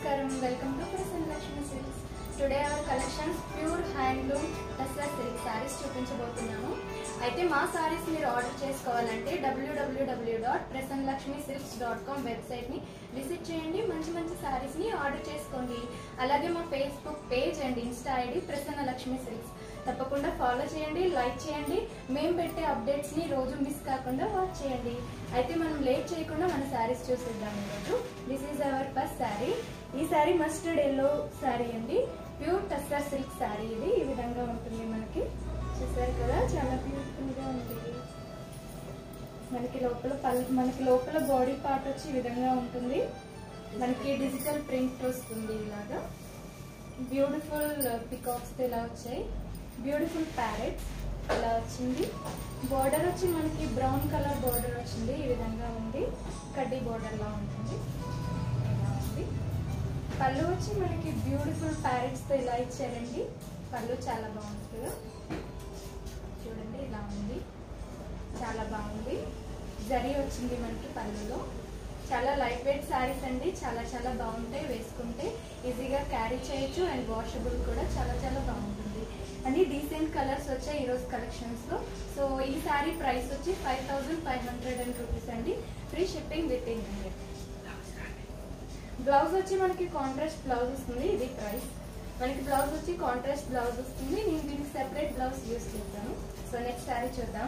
నమస్కారం welcome to Prasanna Lakshmi Silks today our collections pure handloom tussar silk sarees చూపించబోతున్నాను అయితే మా శారీస్ మీరు ఆర్డర్ చేసుకోవాలంటే డబ్ల్యూడబ్ల్యూడబ్ల్యూ dot Prasanna Lakshmi silks dot com వెబ్సైట్ని విజిట్ చేయండి మంచి మంచి శారీస్ని ఆర్డర్ చేసుకోండి అలాగే మా Facebook page and Insta ID Prasanna Lakshmi Silks తప్పకుండా ఫాలో చేయండి లైక్ చేయండి మేము పెట్టే అప్డేట్స్ని రోజు మిస్ కాకుండా వాచ్ చేయండి అయితే మనం లేట్ చేయకుండా మన శారీస్ చూసేద్దాం ఈరోజు this is our first saree ఈ శారీ మస్టర్డ్ ఎల్లో శారీ అండి ప్యూర్ టస్సర్ సిల్క్ శారీ ఇది ఈ విధంగా ఉంటుంది మనకి చూసారు కదా చాలా బ్యూటిఫుల్గా ఉంది మనకి లోపల పల్ మనకి లోపల బాడీ పార్ట్ వచ్చి ఈ విధంగా ఉంటుంది మనకి డిజిటల్ ప్రింట్ వస్తుంది ఇలాగా బ్యూటిఫుల్ పికాక్స్ ఇలా వచ్చాయి బ్యూటిఫుల్ ప్యారెట్స్ ఇలా వచ్చింది బార్డర్ వచ్చి మనకి బ్రౌన్ కలర్ బార్డర్ వచ్చింది ఈ విధంగా ఉంది కడ్డీ బార్డర్ లా ఉంటుంది ఇలా ఉంది పళ్ళు వచ్చి మనకి బ్యూటిఫుల్ ప్యారెట్స్ తో ఇలా ఇచ్చారండి పళ్ళు చాలా బాగుంది కదా చూడండి ఇలా ఉంది చాలా బాగుంది జరీ వచ్చింది మనకి పళ్ళులో చాలా లైట్ వెయిట్ శారీస్ అండి చాలా చాలా బాగుంటాయి వేసుకుంటే ఈజీగా క్యారీ చేయొచ్చు అండ్ వాషబుల్ కూడా చాలా చాలా బాగుంటుంది అన్ని డీసెంట్ కలర్స్ వచ్చాయి ఈరోజు కలెక్షన్స్లో సో ఈ శారీ ప్రైస్ వచ్చి five thousand five hundred and rupees అండి free shipping with in India blouse వచ్చి మనకి కాంట్రాస్ట్ బ్లౌజ్ వస్తుంది ఇది ప్రైస్ మనకి బ్లౌజ్ వచ్చి కాంట్రాస్ట్ బ్లౌజ్ వస్తుంది నేను దీనికి సెపరేట్ బ్లౌజ్ యూస్ చేస్తాను సో నెక్స్ట్ శారీ చూద్దాం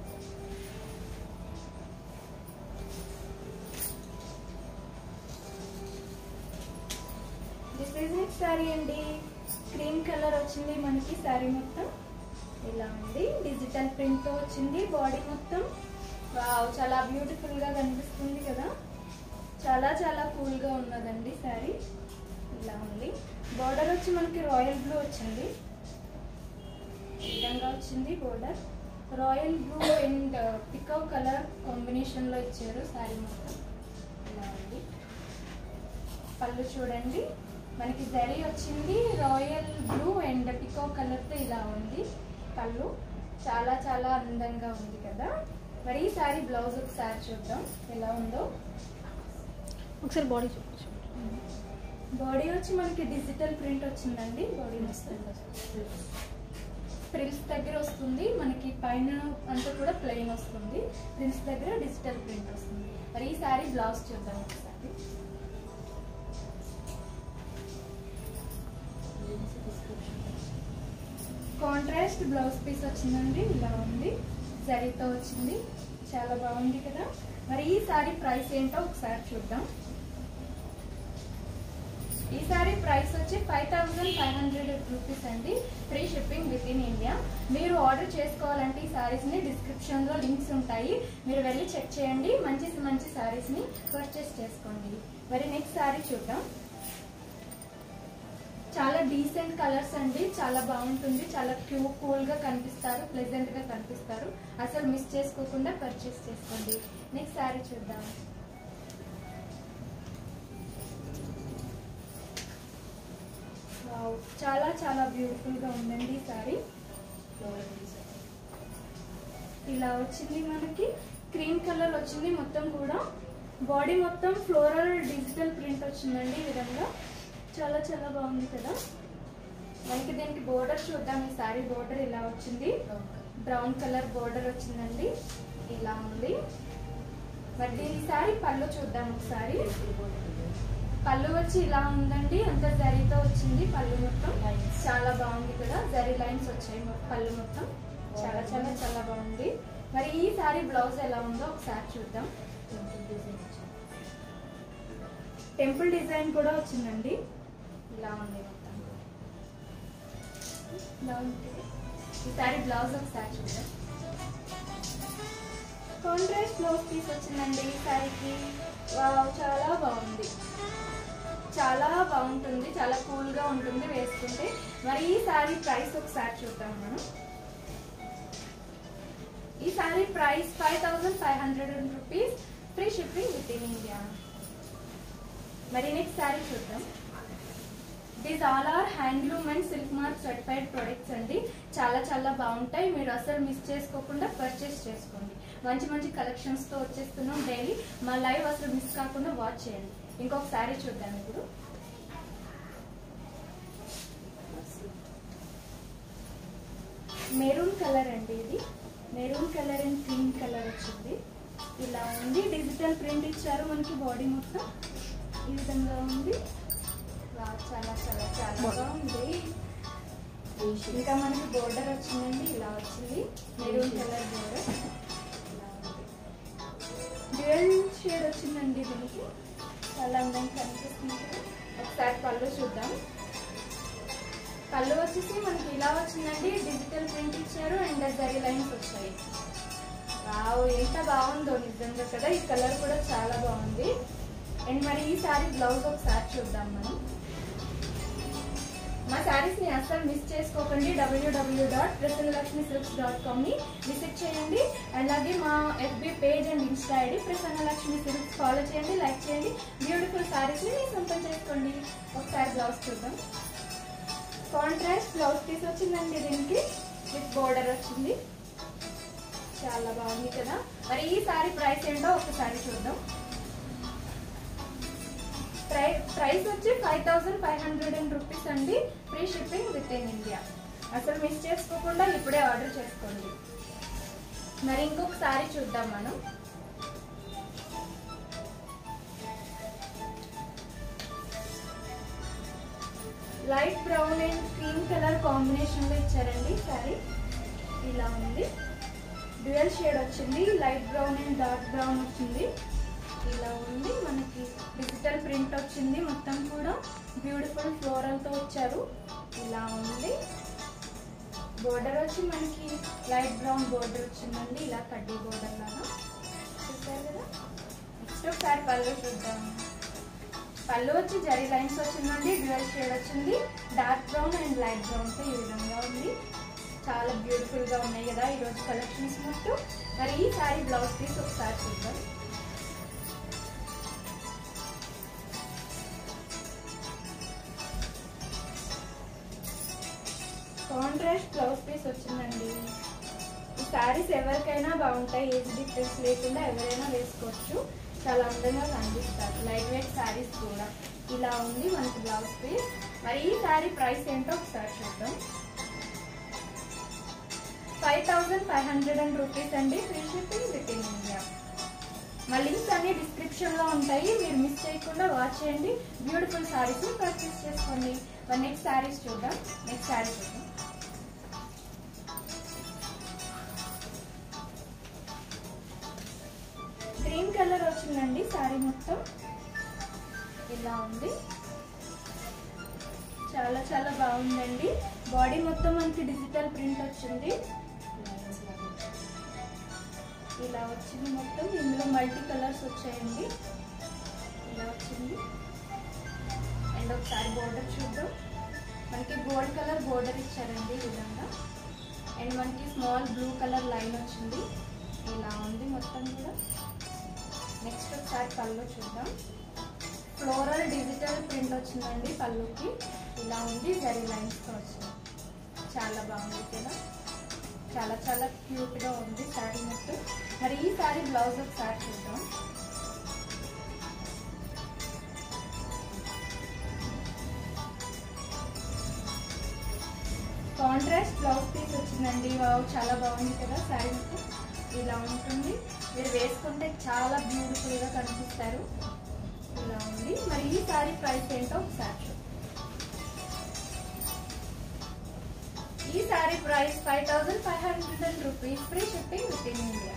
దిస్ ఈజ్ ఇట్ శారీ అండి క్రీమ్ కలర్ వచ్చింది మనకి శారీ మొత్తం ఇలా ఉంది డిజిటల్ ప్రింట్ తో వచ్చింది బాడీ మొత్తం వావ్ చాలా బ్యూటిఫుల్ గా కనిపిస్తుంది కదా చాలా చాలా కూల్ గా ఉన్నదండి శారీ ఇలా ఉంది బార్డర్ వచ్చి మనకి రాయల్ బ్లూ వచ్చింది ఈ విధంగా వచ్చింది border royal blue and pico colour combination లో ఇచ్చారు శారీ మొత్తం ఇలా ఉంది పళ్ళు చూడండి మనకి జరీ వచ్చింది royal blue and pico colour తో ఇలా ఉంది పళ్ళు చాలా చాలా అందంగా ఉంది కదా మరి ఈ సారీ బ్లౌజ్ ఒకసారి చూద్దాం ఎలా ఉందో ఒకసారి బాడీ చూపించు బాడీ వచ్చి మనకి డిజిటల్ ప్రింట్ వచ్చిందండి బాడీ వస్తుంది ప్రిల్స్ దగ్గర వస్తుంది మనకి పైన అంతా కూడా ప్లెయిన్ వస్తుంది ప్రిల్స్ దగ్గర డిజిటల్ ప్రింట్ వస్తుంది మరి ఈ సారీ బ్లౌజ్ చూద్దాం ఒకసారి కాంట్రాస్ట్ బ్లౌజ్ పీస్ వచ్చిందండి ఇలా ఉంది జరీతో వచ్చింది చాలా బాగుంది కదా మరి ఈ సారీ ప్రైస్ ఏంటో ఒకసారి చూద్దాం ఈ సారీ ప్రైస్ వచ్చి five thousand five hundred rupees అండి free shipping with in India మీరు ఆర్డర్ చేసుకోవాలంటే ఈ సారీస్ని డిస్క్రిప్షన్లో లింక్స్ ఉంటాయి మీరు వెళ్ళి చెక్ చేయండి మంచి మంచి సారీస్ని పర్చేస్ చేసుకోండి మరి నెక్స్ట్ సారీ చూద్దాం చాలా డీసెంట్ కలర్స్ అండి చాలా బాగుంటుంది చాలా క్యూ కూల్ గా కనిపిస్తారు ప్లెజెంట్ గా కనిపిస్తారు అసలు మిస్ చేసుకోకుండా పర్చేస్ చేసుకోండి నెక్స్ట్ శారీ చూద్దాం వావ్, చాలా చాలా బ్యూటిఫుల్ గా ఉందండి ఈ శారీ ఇలా వచ్చింది మనకి క్రీమ్ కలర్ వచ్చింది మొత్తం కూడా బాడీ మొత్తం ఫ్లోరల్ డిజిటల్ ప్రింట్ వచ్చిందండి ఈ విధంగా చాలా చాలా బాగుంది కదా మనకి దీనికి బోర్డర్ చూద్దాం ఈ సారీ బోర్డర్ ఇలా వచ్చింది బ్రౌన్ కలర్ బోర్డర్ వచ్చిందండి ఇలా ఉంది మరి దీని సారీ పళ్ళు చూద్దాం ఒకసారి పళ్ళు వచ్చి ఇలా ఉందండి అంత జరీతో వచ్చింది పళ్ళు మొత్తం చాలా బాగుంది కదా జరీ లైన్స్ వచ్చాయి మొ- పళ్ళు మొత్తం చాలా చాలా చాలా బాగుంది మరి ఈ సారీ బ్లౌజ్ ఎలా ఉందో ఒకసారి చూద్దాం టెంపుల్ డిజైన్ కూడా వచ్చిందండి ఇలా ఉంది మొత్తం ఇలా ఉంటుంది ఈసారి బ్లౌజ్ ఒకసారి చూద్దాం కాంట్రాస్ట్ బ్లౌజ్ పీస్ వచ్చిందండి ఈ సారీకి వావ్ చాలా బాగుంది చాలా బాగుంటుంది చాలా కూల్ గా ఉంటుంది వేసుకుంటే మరి ఈ సారీ ప్రైస్ ఒకసారి చూద్దాం మనం ఈ sorry price five thousand five hundred rupees free shipping with in India మరి నెక్స్ట్ సారీ చూద్దాం these all are handloom and silk mark certified products అండి చాలా చాలా బాగుంటాయి మీరు అసలు మిస్ చేసుకోకుండా పర్చేస్ చేసుకోండి మంచి మంచి కలెక్షన్స్తో వచ్చేస్తున్నాం డైలీ మా లైవ్ అసలు మిస్ కాకుండా వాచ్ చేయండి ఇంకొక శారీ చూద్దాం ఇప్పుడు మెరూన్ కలర్ అండి ఇది maroon colour and cream colour వచ్చింది ఇలా ఉంది డిజిటల్ ప్రింట్ ఇచ్చారు మనకి బాడీ మొత్తం ఈ విధంగా ఉంది వావ్, చాలా చాలా చాలా బాగుంది ఇంకా మనకి బోర్డర్ వచ్చిందండి ఇలా వచ్చింది maroon colour border dual shade వచ్చిందండి దీనికి చాలా అందంగా కనిపిస్తుంది కదా. ఒకసారి పళ్ళు చూద్దాం పళ్ళు వచ్చేసి మనకి ఇలా వచ్చిందండి డిజిటల్ ప్రింట్ ఇచ్చారు అండ్ జరీ లైన్స్ వచ్చాయి వావ్ ఎంత బాగుందో నిజంగా కదా ఈ కలర్ కూడా చాలా బాగుంది అండ్ మరి ఈ సారీ బ్లౌజ్ ఒకసారి చూద్దాం మనం మా శారీస్ ని అస్సలు మిస్ చేసుకోకండి డబ్ల్యూడబ్ల్యూ dot Prasanna Lakshmi silks dot com ని విజిట్ చేయండి అలాగే మా FB page and Insta ID Prasannalakshmi Silks follow చేయండి లైక్ చేయండి బ్యూటిఫుల్ శారీస్ ని మీరు సొంతం చేసుకోండి ఒకసారి బ్లౌజ్ చూద్దాం కాంట్రాస్ట్ బ్లౌజ్ పీస్ వచ్చిందండి దీనికి విత్ బోర్డర్ వచ్చింది చాలా బాగుంది కదా మరి ఈ సారీ ప్రైస్ ఏంటో ఒకసారి చూద్దాం ప్రై ప్రైస్ వచ్చి five thousand five hundred and rupees అండి free shipping with in India అసలు మిస్ చేసుకోకుండా ఇప్పుడే ఆర్డర్ చేసుకోండి మరి ఇంకొక సారీ చూద్దాం మనం light brown and cream colour combination లో ఇచ్చారండి సారీ ఇలా ఉంది డ్యూయల్ షేడ్ వచ్చింది light brown and dark brown వచ్చింది ఇలా ఉంది మనకి డిజిటల్ ప్రింట్ వచ్చింది మొత్తం కూడా బ్యూటిఫుల్ ఫ్లోరల్ తో వచ్చారు ఇలా ఉంది బోర్డర్ వచ్చి మనకి లైట్ బ్రౌన్ బోర్డర్ వచ్చిందండి ఇలా కడ్డీ బోర్డర్ లాగా చూసారు కదా నెక్స్ట్ ఒకసారి పళ్ళు చూద్దాం పళ్ళు వచ్చి జరీ లైన్స్ వచ్చిందండి డ్యూయల్ షేడ్ వచ్చింది dark brown and light brown తో ఈ విధంగా ఉంది చాలా బ్యూటిఫుల్ గా ఉన్నాయి కదా ఈ రోజు కలెక్షన్స్ మొత్తం మరి ఈ సారీ బ్లౌజ్ పీస్ ఒకసారి చూద్దాం కాంట్రాస్ట్ బ్లౌజ్ పీస్ వచ్చిందండి ఈ శారీస్ ఎవరికైనా బాగుంటాయి ఏజ్ డిఫరెన్స్ లేకుండా ఎవరైనా వేసుకోవచ్చు చాలా అందంగా కనిపిస్తారు లైట్ వెయిట్ శారీస్ కూడా ఇలా ఉంది మనకి బ్లౌజ్ పీస్ మరి ఈ శారీ ప్రైస్ ఏంటో ఒకసారి చూద్దాం five thousand five hundred and rupees అండి free shipping with in India మా లింక్స్ అన్ని డిస్క్రిప్షన్ లో ఉంటాయి మీరు మిస్ చేయకుండా వాచ్ చేయండి బ్యూటిఫుల్ సారీస్ పర్చేస్ చేసుకోండి మరి నెక్స్ట్ సారీస్ చూద్దాం నెక్స్ట్ సారీ చూద్దాం గ్రీన్ కలర్ వచ్చిందండి సారీ మొత్తం ఇలా ఉంది చాలా చాలా బాగుందండి బాడీ మొత్తం మనకి డిజిటల్ ప్రింట్ వచ్చింది ఇలా వచ్చింది మొత్తం ఇందులో మల్టీ కలర్స్ వచ్చాయండి ఇలా వచ్చింది అండ్ ఒకసారి బోర్డర్ చూద్దాం మనకి గోల్డ్ కలర్ బోర్డర్ ఇచ్చారండి ఈ విధంగా అండ్ మనకి స్మాల్ బ్లూ కలర్ లైన్ వచ్చింది ఇలా ఉంది మొత్తం కూడా నెక్స్ట్ ఒకసారి పళ్ళు చూద్దాం ఫ్లోరల్ డిజిటల్ ప్రింట్ వచ్చిందండి పళ్ళుకి ఇలా ఉంది జరీ లైన్స్తో వచ్చింది చాలా బాగుంది కదా చాలా చాలా క్యూట్గా ఉంది శారీ మొత్తం మరి ఈ శారీ బ్లౌజ్ ఒకసారి చూద్దాం కాంట్రాస్ట్ బ్లౌజ్ పీస్ వచ్చిందండి వావ్ చాలా బాగుంది కదా శారీ మొత్తం ఇలా ఉంటుంది మీరు వేసుకుంటే చాలా బ్యూటిఫుల్గా కనిపిస్తారు ఇలా ఉంది మరి ఈ శారీ ప్రైస్ ఏంటో ఒకసారి చూద్దాం ఈ saree price five thousand five hundred rupees free shipping with in India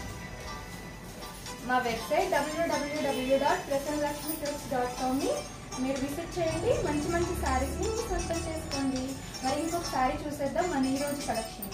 మా వెబ్సైట్ డబ్ల్యూడబ్ల్యూడబ్ల్యూ డాట్ ప్రసన్నలక్ష్మి సిల్క్స్ డాట్ కామ్ని మీరు విజిట్ చేయండి మంచి మంచి శారీస్ని మీరు సొంతం చేసుకోండి మరి ఇంకొక శారీ చూసేద్దాం మన ఈ రోజు collection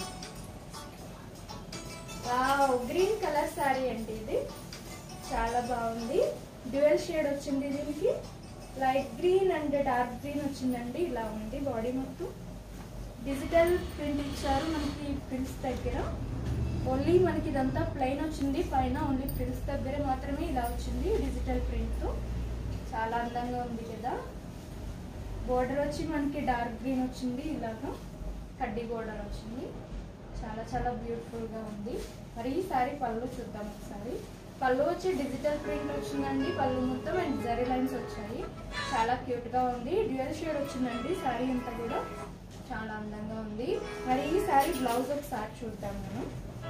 wow green colour saree అండి ఇది చాలా బాగుంది డ్యూయల్ షేడ్ వచ్చింది దీనికి light green and dark green వచ్చిందండి ఇలా ఉంది బాడీ మొత్తం డిజిటల్ ప్రింట్ ఇచ్చారు మనకి ప్రింట్స్ దగ్గర ఓన్లీ మనకి ఇదంతా ప్లెయిన్ వచ్చింది పైన ఓన్లీ ప్రింట్స్ దగ్గర మాత్రమే ఇలా వచ్చింది డిజిటల్ ప్రింట్ చాలా అందంగా ఉంది కదా బోర్డర్ వచ్చి మనకి డార్క్ గ్రీన్ వచ్చింది ఇలాగా కడ్డీ బోర్డర్ వచ్చింది చాలా చాలా బ్యూటిఫుల్ గా ఉంది మరి ఈ సారీ పళ్ళు చూద్దాం ఒకసారి పళ్ళు వచ్చి డిజిటల్ ప్రింట్ వచ్చిందండి పళ్ళు మొత్తం అండ్ జరీ లైన్స్ వచ్చాయి చాలా క్యూట్ గా ఉంది డ్యూయల్ షేడ్ వచ్చిందండి సారీ అంతా కూడా చాలా అందంగా ఉంది మరి ఈ శారీ బ్లౌజ్ ఒకసారి చూద్దాం మనం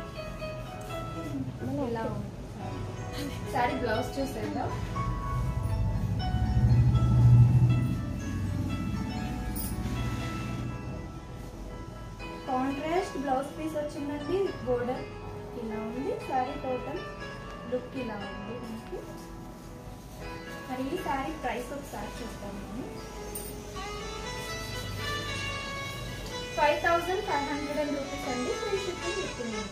ఇలా ఉంది శారీ బ్లౌజ్ చూసేద్దాం కాంట్రాస్ట్ బ్లౌజ్ పీస్ వచ్చిందండి బోర్డర్ ఇలా ఉంది శారీ టోటల్ లుక్ ఇలా ఉంది మనకి మరి ఈ శారీ ప్రైస్ ఒకసారి చూద్దాం మనం five thousand five hundred and rupees అండి ఫ్రీ షిప్పింగ్ ఇస్తుంది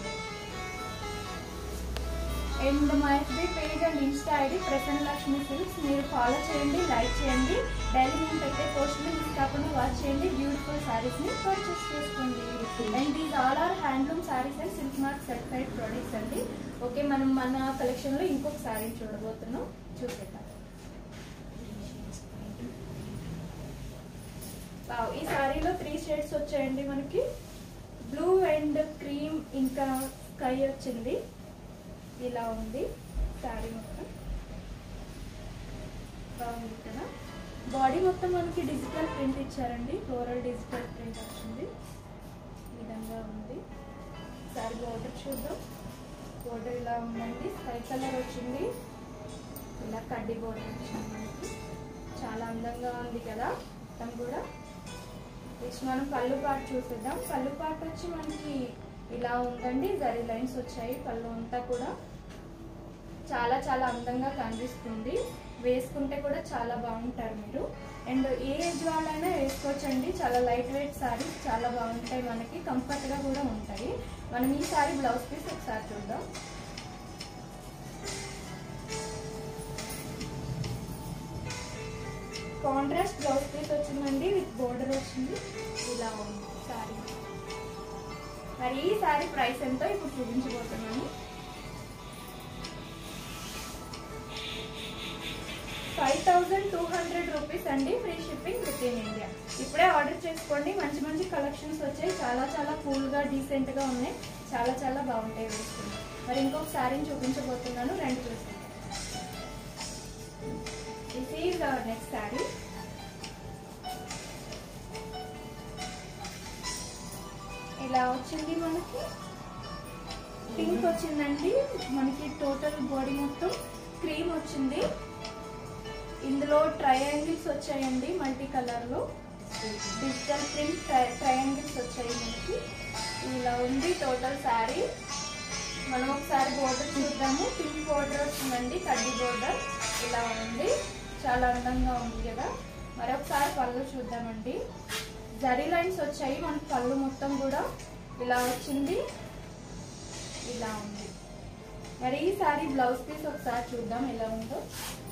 అండ్ మా FB page and Insta ID Prasanna Lakshmi Silks మీరు ఫాలో చేయండి లైక్ చేయండి డైలీ మేము పెట్టే పోస్ట్ని మిస్ కాకుండా వాచ్ చేయండి బ్యూటిఫుల్ శారీస్ని పర్చేస్ చేసుకోండి and these all are handloom saris and silk mark certified products అండి ఓకే మనం మన కలెక్షన్లో ఇంకొక శారీ చూడబోతున్నాం చూసేద్దాం వావ్, ఈ శారీలో త్రీ షేడ్స్ వచ్చాయండి మనకి బ్లూ అండ్ క్రీమ్ ఇంకా స్కై వచ్చింది ఇలా ఉంది శారీ మొత్తం బాగుంది కదా బాడీ మొత్తం మనకి డిజిటల్ ప్రింట్ ఇచ్చారండి ఫ్లోరల్ డిజిటల్ ప్రింట్ వచ్చింది ఈ విధంగా ఉంది శారీ బోర్డర్ చూద్దాం బోర్డర్ ఇలా ఉందండి స్కై కలర్ వచ్చింది ఇలా కడ్డీ బోర్డర్ వచ్చింది మనకి చాలా అందంగా ఉంది కదా మొత్తం కూడా నెక్స్ట్ మనం పళ్ళు పాటు చూసేద్దాం పళ్ళు పాటు వచ్చి మనకి ఇలా ఉందండి జరీ లైన్స్ వచ్చాయి పళ్ళు అంతా కూడా చాలా చాలా అందంగా కనిపిస్తుంది వేసుకుంటే కూడా చాలా బాగుంటారు మీరు అండ్ ఏ ఏజ్ వాళ్ళైనా వేసుకోవచ్చండి చాలా లైట్ వెయిట్ సారీస్ చాలా బాగుంటాయి మనకి కంఫర్ట్గా కూడా ఉంటాయి మనం ఈ సారీ బ్లౌజ్ పీస్ ఒకసారి చూద్దాం కాంట్రాస్ట్ బ్లౌజ్ పీస్ వచ్చిందండి విత్ బోర్డర్ వచ్చింది ఇలా ఉంది సారీ మరి ఈ సారీ ప్రైస్ ఎంతో ఇప్పుడు చూపించబోతున్నాను five thousand two hundred rupees అండి free shipping with in India ఇప్పుడే ఆర్డర్ చేసుకోండి మంచి మంచి కలెక్షన్స్ వచ్చాయి చాలా చాలా కూల్గా డీసెంట్గా ఉన్నాయి చాలా చాలా బాగుంటాయి వేసుకుని మరి ఇంకొక శారీని చూపించబోతున్నాను రెండు చూసాను దిస్ ఈజ్ నెక్స్ట్ శారీ ఇలా వచ్చింది మనకి పింక్ వచ్చిందండి మనకి టోటల్ బాడీ మొత్తం క్రీమ్ వచ్చింది ఇందులో ట్రయాంగిల్స్ వచ్చాయండి మల్టీ కలర్లో డిజిటల్ ప్రింట్ ట్రయాంగిల్స్ వచ్చాయి మనకి ఇలా ఉంది టోటల్ శారీ మనం ఒకసారి బోర్డర్ చూద్దాము పింక్ బోర్డర్ వచ్చిందండి కడ్డీ బోర్డర్ ఇలా ఉంది చాలా అందంగా ఉంది కదా మరొకసారి పళ్ళు చూద్దామండి జరీ లైన్స్ వచ్చాయి మనకి పళ్ళు మొత్తం కూడా ఇలా వచ్చింది ఇలా ఉంది మరి ఈ సారీ బ్లౌజ్ పీస్ ఒకసారి చూద్దాం ఎలా ఉందో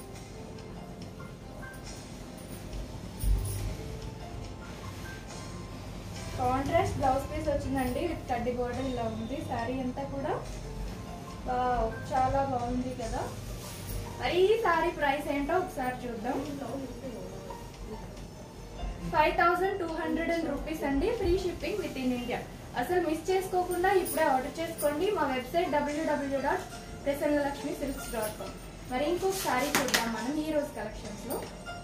కాంట్రాస్ట్ బ్లౌజ్ పీస్ వచ్చిందండి విత్ కడ్డీ బోర్డర్ ఇలా ఉంది శారీ అంతా కూడా వావ్, చాలా బాగుంది కదా మరి ఈ సారీ ప్రైస్ ఏంటో ఒకసారి చూద్దాం five thousand two hundred and rupees అండి free shipping with in India అసలు మిస్ చేసుకోకుండా ఇప్పుడే ఆర్డర్ చేసుకోండి మా website W W dot Prasanna Lakshmi silks dot com మరి ఇంకొక సారీ చూద్దాం మనం ఈ రోజు కలెక్షన్స్ లో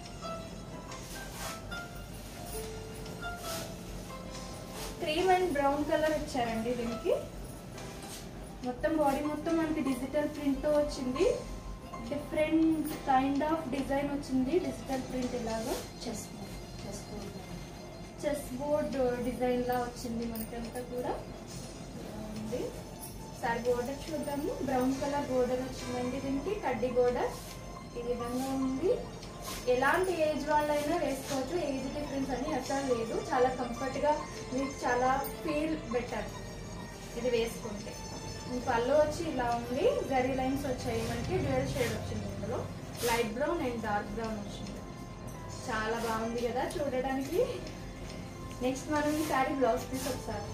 క్రీమ్ అండ్ బ్రౌన్ కలర్ ఇచ్చారండి దీనికి మొత్తం బాడీ మొత్తం మనకి డిజిటల్ ప్రింట్ తో వచ్చింది డిఫరెంట్ కైండ్ ఆఫ్ డిజైన్ వచ్చింది డిజిటల్ ప్రింట్ ఇలాగా chess chess chess board design లా వచ్చింది మనకంతా కూడా ఇలా ఉంది సారీ బోర్డర్ చూద్దాము బ్రౌన్ కలర్ బోర్డర్ వచ్చిందండి దీనికి కడ్డీ బోర్డర్ ఈ విధంగా ఉంది ఎలాంటి ఏజ్ వాళ్ళైనా వేసుకోవచ్చు ఏజ్ డిఫరెన్స్ అని అసలు లేదు చాలా కంఫర్ట్ గా మీకు చాలా ఫీల్ బెటర్ ఇది వేసుకుంటే ఈ పళ్ళు వచ్చి ఇలా ఉంది జరీ లైన్స్ వచ్చాయి మనకి డ్యూయల్ షేడ్ వచ్చింది ఇందులో light brown and dark brown వచ్చింది చాలా బాగుంది కదా చూడడానికి నెక్స్ట్ మనం ఈ సారీ బ్లౌజ్ పీస్ ఒకసారి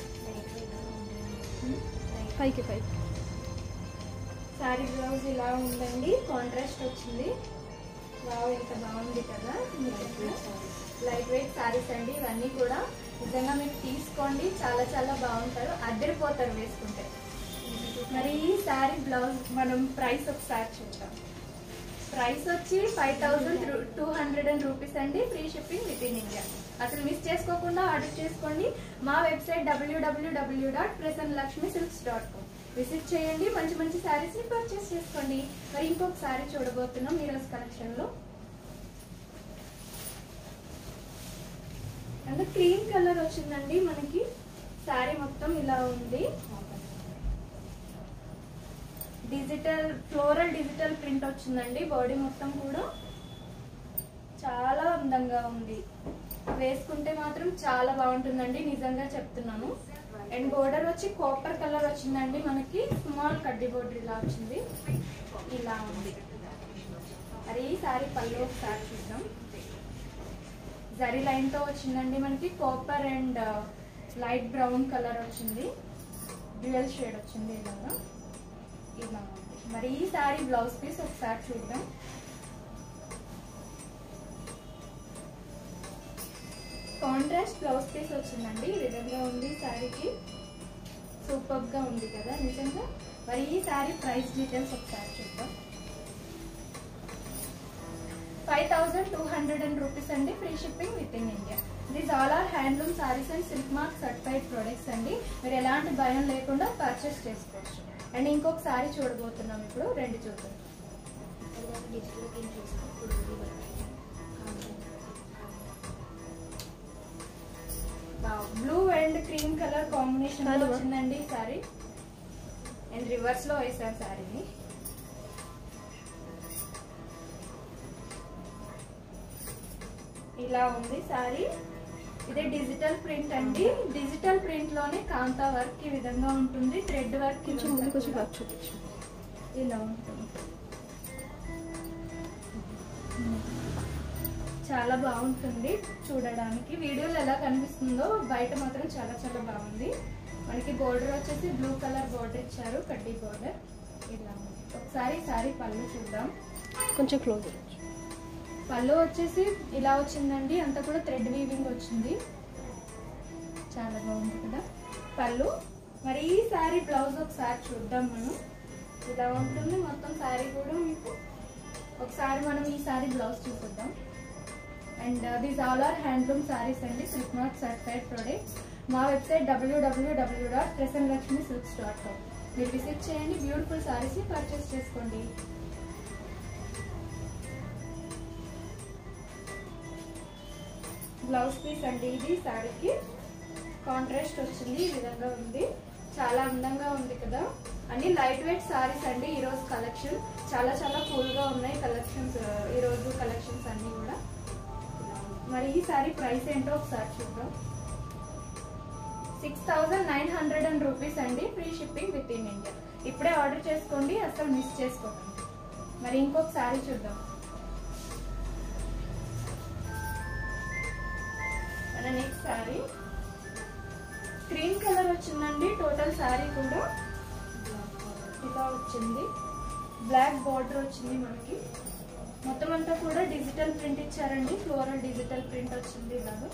పైకి పైకి సారీ బ్లౌజ్ ఇలా ఉందండి కాంట్రాస్ట్ వచ్చింది వావ్ ఎంత బాగుంది కదా లైట్ వెయిట్ సారీస్ అండి ఇవన్నీ కూడా నిజంగా మీరు తీసుకోండి చాలా చాలా బాగుంటారు అద్దరిపోతారు వేసుకుంటే మరి ఈ సారీ బ్లౌజ్ మనం ప్రైస్ ఒకసారి చూద్దాం ప్రైస్ వచ్చి five thousand two hundred and hundred rupees అండి free shipping with in India అసలు మిస్ చేసుకోకుండా ఆర్డర్ చేసుకోండి మా వెబ్సైట్ డబ్ల్యూడబ్ల్యూడబ్ల్యూ dot Prasanna Lakshmi silks dot com visit చేయండి మంచి మంచి శారీస్ ని పర్చేస్ చేసుకోండి మరి ఇంకొక శారీ చూడబోతున్నాం ఈరోజు కలెక్షన్ లో అంటే క్రీమ్ కలర్ వచ్చిందండి మనకి శారీ మొత్తం ఇలా ఉంది డిజిటల్ ఫ్లోరల్ డిజిటల్ ప్రింట్ వచ్చిందండి బాడీ మొత్తం కూడా చాలా అందంగా ఉంది వేసుకుంటే మాత్రం చాలా బాగుంటుందండి నిజంగా చెప్తున్నాను అండ్ బోర్డర్ వచ్చి కాపర్ కలర్ వచ్చిందండి మనకి స్మాల్ కడ్డీ బోర్డర్ ఇలా వచ్చింది ఇలా ఉంది మరి ఈ సారీ పళ్ళు ఒకసారి చూద్దాం జరీ లైన్ తో వచ్చిందండి మనకి copper and light brown colour వచ్చింది డ్యూయల్ షేడ్ వచ్చింది ఇలాగా ఇలా ఉంది మరి ఈ సారీ బ్లౌజ్ పీస్ ఒకసారి చూద్దాం కాంట్రాస్ట్ బ్లౌజ్ పీస్ వచ్చిందండి ఈ విధంగా ఉంది శారీకి సూపర్ గా ఉంది కదా నిజంగా మరి ఈ శారీ ప్రైస్ డీటెయిల్స్ ఒకసారి చూద్దాం five thousand two hundred and rupees అండి free shipping with in India these all are handloom saris and silk mark certified products అండి మీరు ఎలాంటి భయం లేకుండా పర్చేస్ చేసుకోవచ్చు అండ్ ఇంకొక సారీ చూడబోతున్నాం ఇప్పుడు రెండు చూద్దాం blue and cream colour combination కాదు. వచ్చిందండి ఈ సారీ అండ్ రివర్స్ లో వేసారు సారీని ఇలా ఉంది సారీ ఇది డిజిటల్ ప్రింట్ అండి డిజిటల్ ప్రింట్ లోనే కాంతా వర్క్ ఈ విధంగా ఉంటుంది థ్రెడ్ వర్క్ కొంచెం ముందుకు వచ్చి వర్క్ చూపించు ఇలా ఉంటుంది చాలా బాగుంటుంది చూడడానికి వీడియోలో ఎలా కనిపిస్తుందో బయట మాత్రం చాలా చాలా బాగుంది మనకి బోర్డర్ వచ్చేసి బ్లూ కలర్ బోర్డర్ ఇచ్చారు కడ్డీ బోర్డర్ ఇలా ఉంది ఒకసారి సారీ పళ్ళు చూద్దాం కొంచెం క్లోజ్ పళ్ళు వచ్చేసి ఇలా వచ్చిందండి అంతా కూడా థ్రెడ్ వీవింగ్ వచ్చింది చాలా బాగుంది కదా పళ్ళు మరి ఈ శారీ బ్లౌజ్ ఒకసారి చూద్దాం మనం ఇలా ఉంటుంది మొత్తం శారీ కూడా మీకు ఒకసారి మనం ఈ శారీ బ్లౌజ్ చూపిద్దాం and these all are handloom saris అండి సిల్క్ మార్క్ సర్టిఫైడ్ ప్రొడక్ట్స్ మా వెబ్సైట్ డబ్ల్యూడబ్ల్యూడబ్ల్యూ dot Prasanna Lakshmi silks dot com మీరు విజిట్ చేయండి బ్యూటిఫుల్ శారీస్ని పర్చేస్ చేసుకోండి బ్లౌజ్ పీస్ అండి ఇది శారీకి కాంట్రాస్ట్ వచ్చింది ఈ విధంగా ఉంది చాలా అందంగా ఉంది కదా అన్ని లైట్ వెయిట్ సారీస్ అండి ఈ రోజు కలెక్షన్ చాలా చాలా కూల్ గా ఉన్నాయి కలెక్షన్స్ ఈ రోజు కలెక్షన్స్ అన్ని కూడా మరి ఈ సారీ ప్రైస్ ఏంటో ఒకసారి చూద్దాం six thousand nine hundred and rupees అండి free shipping with in India ఇప్పుడే ఆర్డర్ చేసుకోండి అసలు మిస్ చేసుకోకండి మరి ఇంకొక సారీ చూద్దాం మన నెక్స్ట్ సారీ క్రీమ్ కలర్ వచ్చిందండి టోటల్ సారీ కూడా ఇలా వచ్చింది బ్లాక్ బార్డర్ వచ్చింది మనకి మొత్తం అంతా కూడా డిజిటల్ ప్రింట్ ఇచ్చారండి ఫ్లోరల్ డిజిటల్ ప్రింట్ వచ్చింది ఇలాగా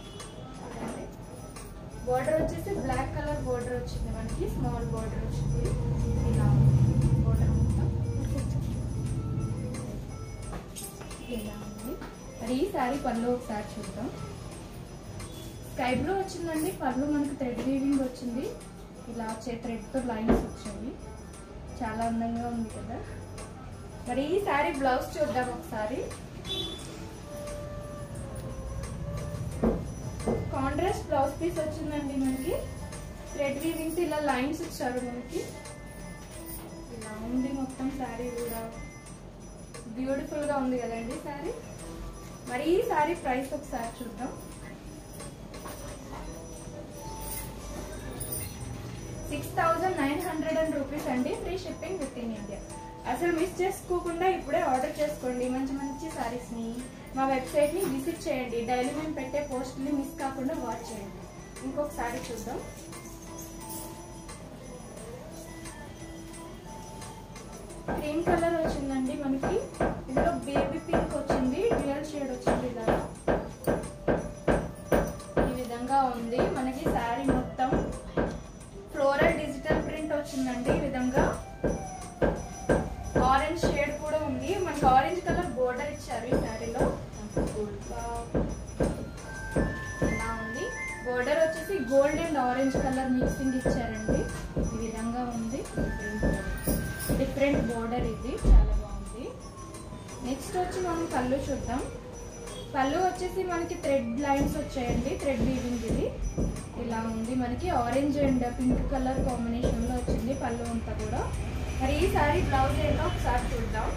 బార్డర్ వచ్చేసి బ్లాక్ కలర్ బార్డర్ వచ్చింది మనకి స్మాల్ బార్డర్ వచ్చింది ఇలా బార్డర్ మొత్తం ఇలా ఉంది మరి ఈ శారీ పళ్ళు ఒకసారి చూద్దాం స్కై బ్లూ వచ్చిందండి పళ్ళు మనకి థ్రెడ్ వీవింగ్ వచ్చింది ఇలా వచ్చే థ్రెడ్తో లైన్స్ వచ్చాయి చాలా అందంగా ఉంది కదా మరి ఈ శారీ బ్లౌజ్ చూద్దాం ఒకసారి కాంట్రాస్ట్ బ్లౌజ్ పీస్ వచ్చిందండి మనకి థ్రెడ్ వీవింగ్స్ ఇలా లైన్స్ ఇచ్చారు మనకి ఇలా ఉంది మొత్తం శారీ కూడా బ్యూటిఫుల్ గా ఉంది కదండి శారీ మరి ఈ శారీ ప్రైస్ ఒకసారి చూద్దాం six thousand nine hundred and rupees అండి free shipping with in India అసలు మిస్ చేసుకోకుండా ఇప్పుడే ఆర్డర్ చేసుకోండి మంచి మంచి సారీస్ ని మా వెబ్సైట్ ని విజిట్ చేయండి డైలీ మేము పెట్టే పోస్ట్ని మిస్ కాకుండా వాచ్ చేయండి ఇంకొక సారీ చూద్దాం క్రీమ్ కలర్ వచ్చిందండి మనకి ఇందులో బేబీ పింక్ వచ్చింది డ్యూయల్ షేడ్ వచ్చింది ఇలా ఈ విధంగా ఉంది మనకి శారీ మొత్తం ఫ్లోరల్ డిజిటల్ ప్రింట్ వచ్చిందండి ఈ విధంగా ఆరెంజ్ షేడ్ కూడా ఉంది మనకి ఆరెంజ్ కలర్ బోర్డర్ ఇచ్చారు ఈ శారీలో అండ్ ఆరెంజ్ కలర్ మిక్సింగ్ ఇచ్చారండి ఈ విధంగా ఉంది డిఫరెంట్ బోర్డర్ ఇది చాలా బాగుంది నెక్స్ట్ వచ్చి మనం పళ్ళు చూద్దాం పళ్ళు వచ్చేసి మనకి థ్రెడ్ లైన్స్ వచ్చాయండి థ్రెడ్ వీవింగ్ ఇది ఇలా ఉంది మనకి ఆరెంజ్ అండ్ పింక్ కలర్ కాంబినేషన్లో వచ్చింది పళ్ళు అంతా కూడా మరి ఈ సారీ బ్లౌజ్ ఏంటో ఒకసారి చూద్దాం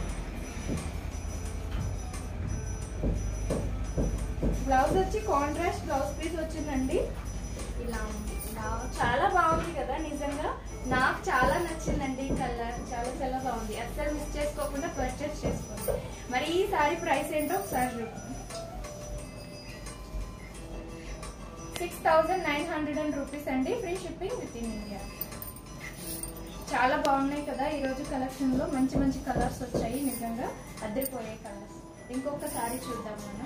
బ్లౌజ్ వచ్చి కాంట్రాస్ట్ బ్లౌజ్ పీస్ వచ్చిందండి ఇలా ఉంది ఇలా చాలా బాగుంది కదా నిజంగా నాకు చాలా నచ్చిందండి ఈ కలర్ చాలా చాలా బాగుంది అస్సలు మిస్ చేసుకోకుండా పర్చేస్ చేసుకోండి మరి ఈ సారీ ప్రైస్ ఏంటో ఒకసారి చూద్దాం six thousand nine hundred and rupees అండి free shipping with in India చాలా బాగున్నాయి కదా ఈరోజు కలెక్షన్లో మంచి మంచి కలర్స్ వచ్చాయి నిజంగా అద్దరిపోయే కలర్స్ ఇంకొక సారీ చూద్దాం మనం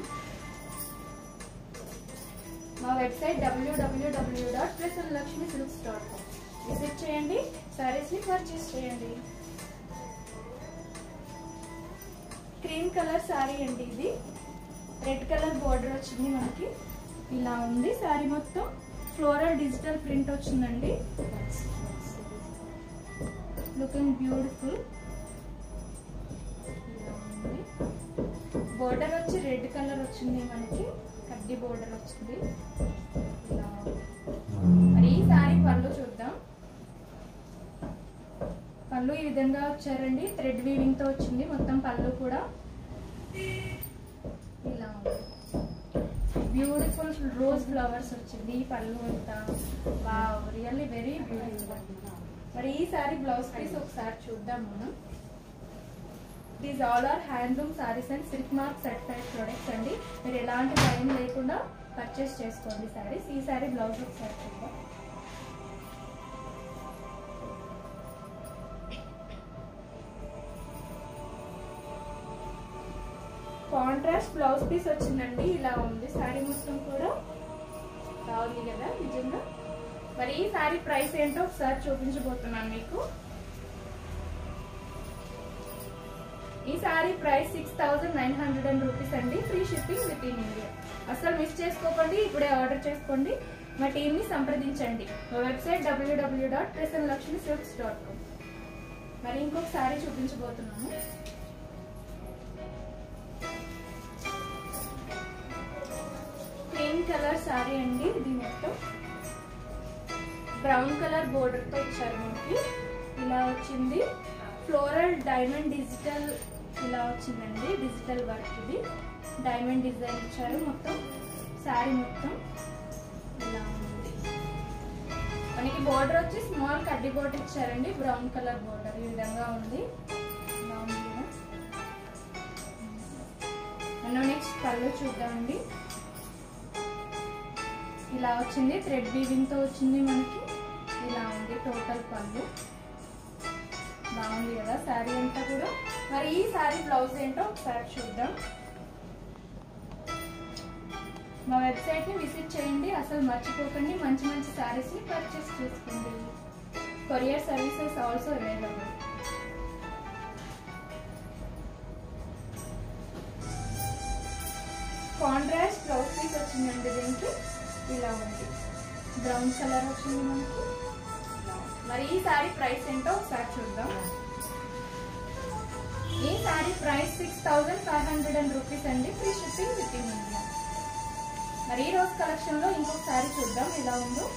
మా వెబ్సైట్ డబ్ల్యూడబ్ల్యూడబ్ల్యూ dot Lakshmi silks dot com visit చేయండి సారీస్ని పర్చేస్ చేయండి క్రీమ్ కలర్ సారీ అండి ఇది రెడ్ కలర్ బార్డర్ వచ్చింది మనకి ఇలా ఉంది సారీ మొత్తం ఫ్లోరల్ డిజిటల్ ప్రింట్ వచ్చిందండి లుకింగ్ బ్యూటిఫుల్ ఇలా ఉంది బోర్డర్ వచ్చి రెడ్ కలర్ వచ్చింది మనకి కడ్డీ బోర్డర్ వచ్చింది ఇలా ఉంది. మరి ఈ సారీ పళ్ళు చూద్దాం పళ్ళు ఈ విధంగా వచ్చారండి థ్రెడ్ వీవింగ్ తో వచ్చింది మొత్తం పళ్ళు కూడా ఇలా ఉంది బ్యూటిఫుల్ రోజ్ ఫ్లవర్స్ వచ్చింది ఈ పళ్ళు అంతా వావ్ రియల్లీ వెరీ బ్యూటిఫుల్ మరి ఈ సారీ బ్లౌజ్ పీస్ ఒకసారి చూద్దాం మనం these all are handloom saris and silk mark certified products అండి మీరు ఎలాంటి భయం లేకుండా పర్చేస్ చేసుకోండి సారీస్ ఈ సారీ బ్లౌజ్ ఒకసారి చూద్దాం కాంట్రాస్ట్ బ్లౌజ్ పీస్ వచ్చిందండి ఇలా ఉంది సారీ మొత్తం కూడా బాగుంది కదా నిజంగా మరి ఈ సారీ ప్రైస్ ఏంటో ఒకసారి చూపించబోతున్నాను మీకు ఈ sorry price six thousand nine hundred and rupees అండి free shipping with in India అసలు మిస్ చేసుకోకండి ఇప్పుడే ఆర్డర్ చేసుకోండి మా టీంని సంప్రదించండి మా website W W dot Prasanna Lakshmi silks dot com మరి ఇంకొక సారీ చూపించబోతున్నాము క్రీమ్ కలర్ సారీ అండి ఇది మొత్తం బ్రౌన్ కలర్ బోర్డర్ తో ఇచ్చారు మనకి ఇలా వచ్చింది ఫ్లోరల్ డైమండ్ డిజిటల్ ఇలా వచ్చిందండి డిజిటల్ వర్క్ ఇది డైమండ్ డిజైన్ ఇచ్చారు మొత్తం శారీ మొత్తం ఇలా ఉంది మనకి బోర్డర్ వచ్చి స్మాల్ కడ్డీ బోర్డర్ ఇచ్చారండి బ్రౌన్ కలర్ బోర్డర్ ఈ విధంగా ఉంది ఇలా ఉంది కదా మనం నెక్స్ట్ పళ్ళు చూద్దామండి ఇలా వచ్చింది థ్రెడ్ వీవింగ్ తో వచ్చింది మనకి ఇలా ఉంది టోటల్ పళ్ళు బాగుంది కదా శారీ అంతా కూడా మరి ఈ శారీ బ్లౌజ్ ఏంటో ఒకసారి చూద్దాం మా వెబ్సైట్ ని విజిట్ చేయండి అసలు మర్చిపోకండి మంచి మంచి శారీస్ ని పర్చేస్ చేసుకోండి courier services also available contrast blouse piece వచ్చిందండి దీనికి ఇలా ఉంది బ్రౌన్ కలర్ వచ్చింది మనకి మరి ఈ సారీ ప్రైస్ ఏంటో ఒకసారి చూద్దాం ఈ sorry price six thousand five hundred and rupees అండి free shipping with in India మరి ఈ రోజు కలెక్షన్ లో ఇంకొక సారీ చూద్దాం ఎలా ఉందో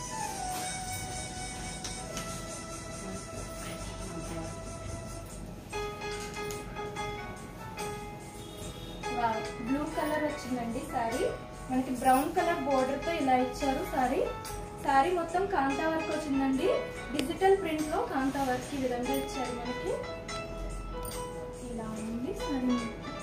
బ్లూ కలర్ వచ్చిందండి సారీ మనకి బ్రౌన్ కలర్ బోర్డర్ తో ఇలా ఇచ్చారు సారీ సారీ మొత్తం కాంతా వర్క్ వచ్చిందండి డిజిటల్ ప్రింట్ లో కాంతా వర్క్ ఈ విధంగా ఇచ్చారు మనకి ఇలా ఉంది సారీ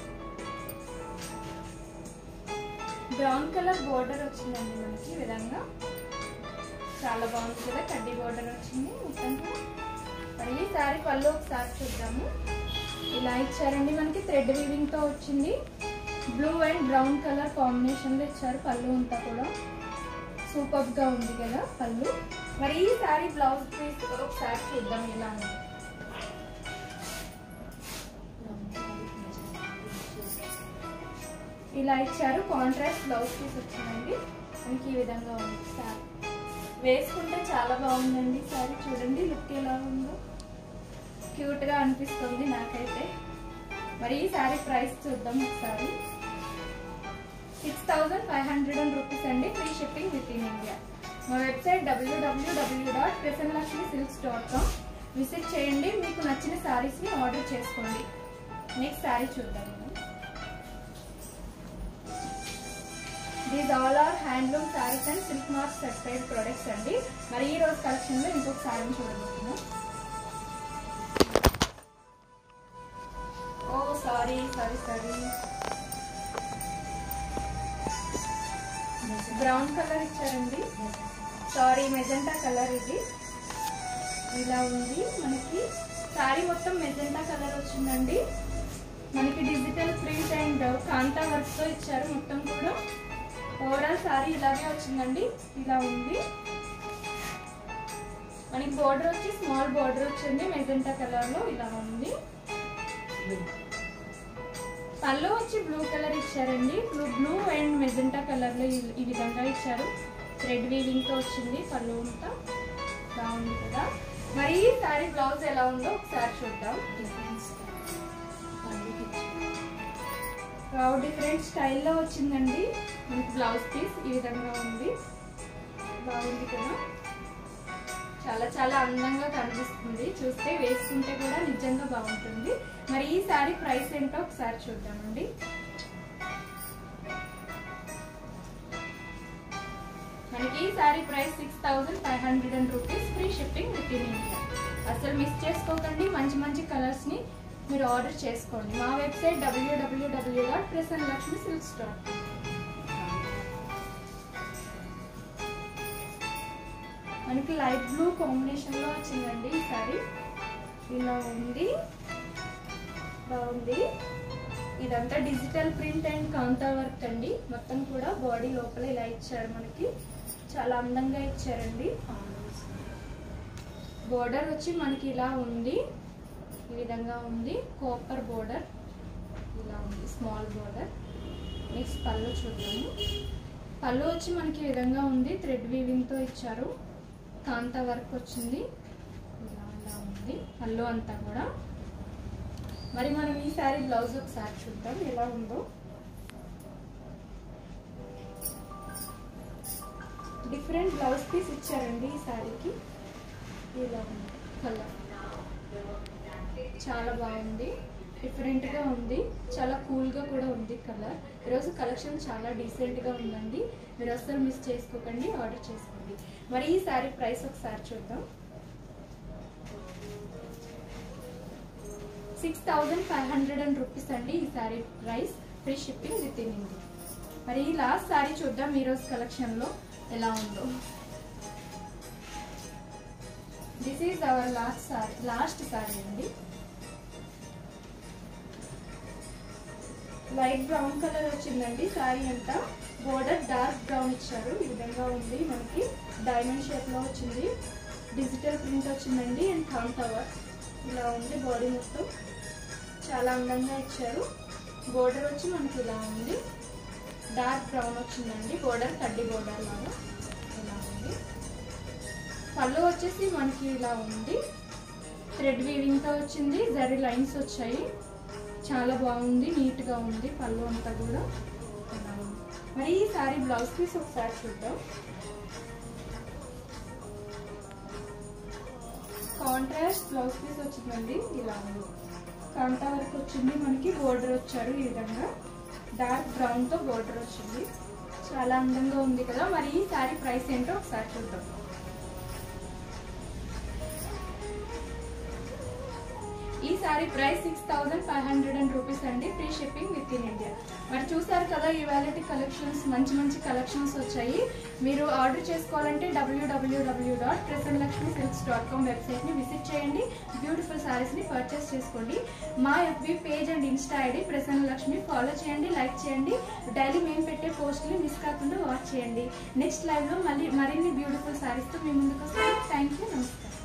బ్రౌన్ కలర్ బోర్డర్ వచ్చిందండి మనకి ఈ విధంగా చాలా బాగుంది కదా కడ్డీ బోర్డర్ వచ్చింది మొత్తం కూడా. మరి ఈ సారీ పళ్ళు ఒకసారి చూద్దాము ఇలా ఇచ్చారండి మనకి థ్రెడ్ వీవింగ్ తో వచ్చింది blue and brown colour combination లో ఇచ్చారు పళ్ళు అంతా కూడా సూపర్ గా ఉంది కదా పళ్ళు మరి ఈ సారీ బ్లౌజ్ పీస్ ఒకసారి చూద్దాం ఎలా ఉంది ఇలా ఇచ్చారు కాంట్రాస్ట్ బ్లౌజ్ పీస్ వచ్చిందండి మనకి ఈ విధంగా ఉంది సారీ వేసుకుంటే చాలా బాగుందండి సారీ చూడండి లుక్ ఎలా ఉందో క్యూట్గా అనిపిస్తుంది నాకైతే మరి ఈ సారీ ప్రైస్ చూద్దాం ఒకసారి six thousand five hundred and rupees అండి free shipping with in India మా వెబ్సైట్ డబ్ల్యూడబ్ల్యూడబ్ల్యూ dot Prasanna Lakshmi silks dot com visit చేయండి మీకు నచ్చిన శారీస్ని ఆర్డర్ చేసుకోండి నెక్స్ట్ శారీ చూద్దాం మనం these all are handloom saris and silk mark certified products అండి మరి ఈ రోజు కలెక్షన్లో ఇంకొక శారీని చూడబోతున్నాం oh sorry sorry sorry brown colour ఇచ్చారండి సారీ మెజెంటా కలర్ ఇది ఇలా ఉంది మనకి సారీ మొత్తం మెజెంటా కలర్ వచ్చిందండి మనకి digital print and kantha work తో ఇచ్చారు మొత్తం కూడా ఓవరాల్ సారీ ఇలాగే వచ్చిందండి ఇలా ఉంది మనకి బోర్డర్ వచ్చి స్మాల్ బోర్డర్ వచ్చింది మెజెంటా కలర్ లో ఇలా ఉంది పళ్ళు వచ్చి బ్లూ కలర్ ఇచ్చారండి blue blue and magenta colour లో ఈ- ఈ విధంగా ఇచ్చారు థ్రెడ్ వీవింగ్ తో వచ్చింది పళ్ళు అంతా బాగుంది కదా మరి ఈ సారీ బ్లౌజ్ ఎలా ఉందో ఒకసారి చూద్దాం వావ్ డిఫరెంట్ స్టైల్లో వచ్చిందండి మనకి బ్లౌజ్ పీస్ ఈ విధంగా ఉంది బాగుంది కదా చాలా చాలా అందంగా కనిపిస్తుంది చూస్తే వేసుకుంటే కూడా నిజంగా బాగుంటుంది మరి ఈ సారీ ప్రైస్ ఏంటో ఒకసారి చూద్దామండి మనకి ఈ sorry price six thousand five hundred and rupees free shipping with in India అసలు మిస్ చేసుకోకండి మంచి మంచి కలర్స్ ని మీరు ఆర్డర్ చేసుకోండి మా వెబ్సైట్ డబ్ల్యూడబ్ల్యూడబ్ల్యూ dot Prasanna Lakshmi silks dot మనకి లైట్ బ్లూ కాంబినేషన్ లో వచ్చిందండి ఈ సారీ ఇలా ఉంది బాగుంది ఇదంతా digital print and kantha work అండి మొత్తం కూడా బాడీ లోపల ఇలా ఇచ్చారు మనకి చాలా అందంగా ఇచ్చారండి బోర్డర్ వచ్చి మనకి ఇలా ఉంది ఈ విధంగా ఉంది కోపర్ బోర్డర్ ఇలా ఉంది స్మాల్ బోర్డర్ నెక్స్ట్ పళ్ళు చూద్దాము పళ్ళు వచ్చి మనకి ఈ విధంగా ఉంది థ్రెడ్ వీవింగ్తో ఇచ్చారు కాంతా వర్క్ వచ్చింది ఇలా ఇలా ఉంది పళ్ళు అంతా కూడా మరి మనం ఈ సారీ బ్లౌజ్ ఒకసారి చూద్దాం ఎలా ఉందో డిఫరెంట్ బ్లౌజ్ పీస్ ఇచ్చారండి ఈ సారీకి ఇలా ఉంది కలర్ చాలా బాగుంది డిఫరెంట్గా ఉంది చాలా కూల్గా కూడా ఉంది కలర్ ఈరోజు కలెక్షన్ చాలా డీసెంట్గా ఉందండి మీరు అస్సలు మిస్ చేసుకోకండి ఆర్డర్ చేసుకోండి మరి ఈ సారీ ప్రైస్ ఒకసారి చూద్దాం six thousand five hundred and rupees అండి ఈ sorry price free shipping with in India మరి ఈ లాస్ట్ సారీ చూద్దాం ఈరోజు కలెక్షన్లో ఎలా ఉందో this is our last sari last sari అండి లైట్ బ్రౌన్ కలర్ వచ్చిందండి సారీ అంతా బోర్డర్ డార్క్ బ్రౌన్ ఇచ్చారు ఈ విధంగా ఉంది మనకి డైమండ్ షేప్ లో వచ్చింది డిజిటల్ ప్రింట్ వచ్చిందండి అండ్ కాంతా వర్క్ ఇలా ఉంది బాడీ మొత్తం చాలా అందంగా ఇచ్చారు బోర్డర్ వచ్చి మనకి ఇలా ఉంది డార్క్ బ్రౌన్ వచ్చిందండి బోర్డర్ కడ్డీ బోర్డర్ లాగా ఇలా ఉంది పళ్ళు వచ్చేసి మనకి ఇలా ఉంది థ్రెడ్ వీవింగ్తో వచ్చింది జరీ లైన్స్ వచ్చాయి చాలా బాగుంది నీట్గా ఉంది పళ్ళు అంతా కూడా ఇలా ఉంది. మరి ఈ సారీ బ్లౌజ్ పీస్ ఒకసారి చూద్దాం కాంట్రాస్ట్ బ్లౌజ్ పీస్ వచ్చిందండి ఇలా ఉంది కాంటా వరకు వచ్చింది మనకి బోర్డర్ వచ్చారు ఈ విధంగా డార్క్ బ్రౌన్ తో బోర్డర్ వచ్చింది చాలా అందంగా ఉంది కదా మరి ఈ సారీ ప్రైస్ ఏంటో ఒకసారి చూద్దాం ఈ sorry price six thousand five hundred and rupees అండి free shipping with in India మరి చూసారు కదా ఈ వ్యాలిటీ కలెక్షన్స్ మంచి మంచి కలెక్షన్స్ వచ్చాయి మీరు ఆర్డర్ చేసుకోవాలంటే డబ్ల్యూడబ్ల్యూడబ్ల్యూ dot Prasanna Lakshmi silks dot com వెబ్సైట్ని విజిట్ చేయండి బ్యూటిఫుల్ శారీస్ని పర్చేస్ చేసుకోండి మా FB page and Insta ID Prasanna Lakshmi follow చేయండి లైక్ చేయండి డైలీ మేము పెట్టే పోస్ట్ని మిస్ కాకుండా వాచ్ చేయండి నెక్స్ట్ లైవ్లో మళ్ళీ మరిన్ని బ్యూటిఫుల్ శారీస్తో మీ ముందుకు వస్తాం థ్యాంక్ యూ నమస్కారం